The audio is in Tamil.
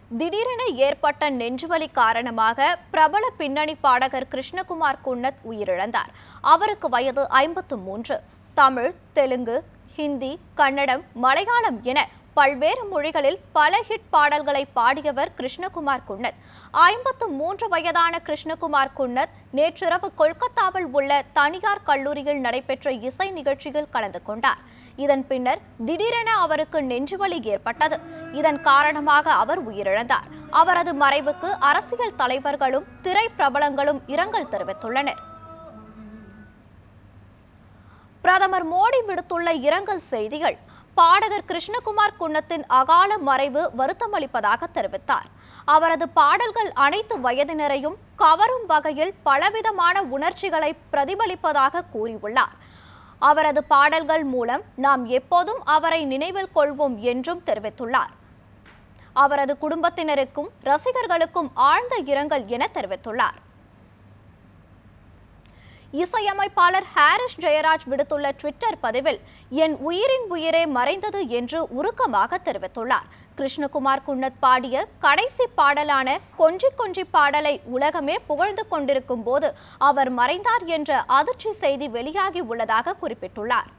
திடீரென ஏற்பட்ட நெஞ்சுவலி காரணமாக பிரபல பின்னணி பாடகர் கிருஷ்ணகுமார் குன்னத் உயிரிழந்தார் அவருக்கு வயது ஐம்பத்து மூன்று தமிழ் தெலுங்கு ஹிந்தி கன்னடம் மலையாளம் என பல்வேறு மொழிகளில் பல ஹிட் பாடல்களை பாடியவர் கிருஷ்ணகுமார் குன்னத் ஐம்பத்து மூன்று வயதான கிருஷ்ணகுமார் குன்னத் நேற்றிரவு கொல்கத்தாவில் உள்ள தனியார் கல்லூரியில் நடைபெற்ற இசை நிகழ்ச்சியில் கலந்து கொண்டார் இதன் பின்னர் திடீரென அவருக்கு நெஞ்சுவலி ஏற்பட்டது இதன் காரணமாக அவர் உயிரிழந்தார் அவரது மறைவுக்கு அரசியல் தலைவர்களும் திரைப்பிரபலங்களும் இரங்கல் தெரிவித்துள்ளனர் பிரதமர் மோடி விடுத்துள்ள இரங்கல் செய்திகள் பாடகர் கிருஷ்ணகுமார் குன்னத்தின் அகால மறைவு வருத்தமளிப்பதாக தெரிவித்தார் அவரது பாடல்கள் அனைத்து வயதினரையும் கவரும் வகையில் பலவிதமான உணர்ச்சிகளை பிரதிபலிப்பதாக கூறியுள்ளார் அவரது பாடல்கள் மூலம் நாம் எப்போதும் அவரை நினைவில் கொள்வோம் என்றும் தெரிவித்துள்ளார் அவரது குடும்பத்தினருக்கும் ரசிகர்களுக்கும் ஆழ்ந்த இரங்கல் என தெரிவித்துள்ளார் இசையமைப்பாளர் ஹாரிஸ் ஜெயராஜ் விடுத்துள்ள ட்விட்டர் பதிவில் என் உயிரின் உயிரே மறைந்தது என்று உருக்கமாக தெரிவித்துள்ளார் கிருஷ்ணகுமார் குன்னத் பாடிய கடைசி பாடலான கொஞ்சி கொஞ்சி பாடலை உலகமே புகழ்ந்து கொண்டிருக்கும் போது அவர் மறைந்தார் என்ற அதிர்ச்சி செய்தி வெளியாகி உள்ளதாக குறிப்பிட்டுள்ளார்